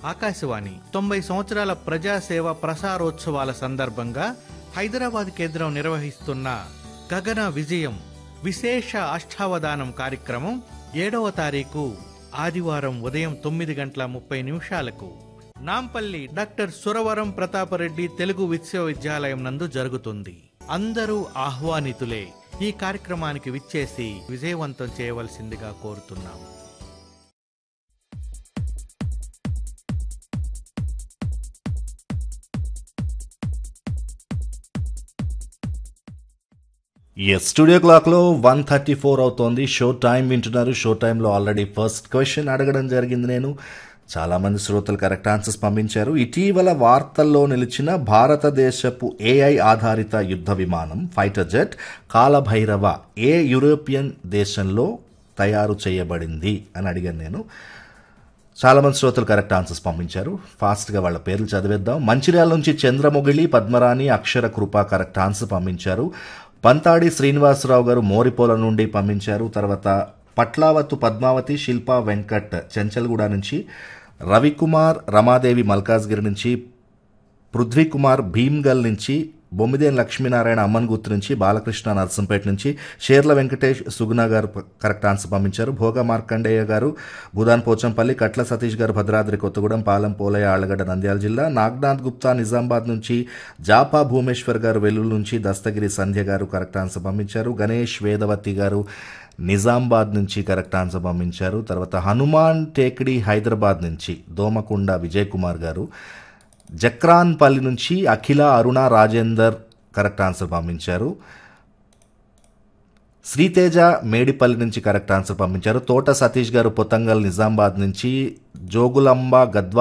ఆకాశవాణి తొంభై సంవత్సరాల ప్రజాసేవ ప్రసారోత్సవాల సందర్భంగా హైదరాబాద్ కేంద్రం నిర్వహిస్తున్న గగన విజయం విశేష అష్టావధానం కార్యక్రమం ఏడవ తారీఖు ఆదివారం ఉదయం తొమ్మిది గంటల ముప్పై నిమిషాలకు నాంపల్లి డాక్టర్ సురవరం ప్రతాపరెడ్డి తెలుగు విశ్వవిద్యాలయం నందు జరుగుతుంది అందరూ ఆహ్వానితులే ఈ కార్యక్రమానికి విచ్చేసి విజయవంతం చేయవలసిందిగా కోరుతున్నాం ఎస్ స్టూడియో క్లాక్లో వన్ థర్టీ ఫోర్ అవుతోంది షో టైం వింటున్నారు షో టైంలో ఆల్రెడీ ఫస్ట్ క్వశ్చన్ అడగడం జరిగింది నేను చాలామంది శ్రోతలు కరెక్ట్ ఆన్సర్స్ పంపించారు ఇటీవల వార్తల్లో నిలిచిన భారతదేశపు ఏఐ ఆధారిత యుద్ధ విమానం ఫైటర్ జెట్ కాలభైరవ ఏ యూరోపియన్ దేశంలో తయారు చేయబడింది అని అడిగాను నేను చాలామంది శ్రోతలు కరెక్ట్ ఆన్సర్స్ పంపించారు ఫాస్ట్గా వాళ్ళ పేర్లు చదివేద్దాం మంచిర్యాల నుంచి చంద్రమొగిలి పద్మరాణి అక్షర కృప కరెక్ట్ ఆన్సర్ పంపించారు పంతాడి శ్రీనివాసరావు గారు మోరిపోల నుండి పంపించారు తర్వాత పట్లావత్తు పద్మావతి శిల్ప వెంకట్ చెంచల్గూడ నుంచి రవికుమార్ రమాదేవి మల్కాజ్గిరి నుంచి పృథ్వీకుమార్ భీమ్గల్ నుంచి బొమ్మిదేని లక్ష్మీనారాయణ అమ్మన్గుత్తు నుంచి బాలకృష్ణ నర్సంపేట నుంచి షేర్ల వెంకటేష్ సుగుణ గారు ప- కరెక్ట్ ఆన్సర్ పంపించారు భోగ మార్కండేయ గారు భూదాన్ పోచంపల్లి కట్ల సతీష్ గారు భద్రాద్రి కొత్తగూడెం పాలెం పోలయ ఆళ్లగడ్డ నంద్యాల జిల్లా నాగ్నాథ్ గుప్తా నిజామాబాద్ నుంచి జాపా భూమేశ్వర్ గారు వెల్లుల్లి నుంచి దస్తగిరి సంధ్య గారు కరెక్ట్ ఆన్సర్ పంపించారు గణేష్ వేదవతి గారు నిజామాబాద్ నుంచి కరెక్ట్ ఆన్సర్ పంపించారు తర్వాత హనుమాన్ టేకిడి హైదరాబాద్ నుంచి దోమకొండ విజయ్ కుమార్ గారు జక్రాన్పల్లి నుంచి అఖిల అరుణ రాజేందర్ కరెక్ట్ ఆన్సర్ పంపించారు శ్రీతేజ మేడిపల్లి నుంచి కరెక్ట్ ఆన్సర్ పంపించారు తోట సతీష్ గారు పొతంగల్ నిజామాబాద్ నుంచి జోగులాంబ గద్వా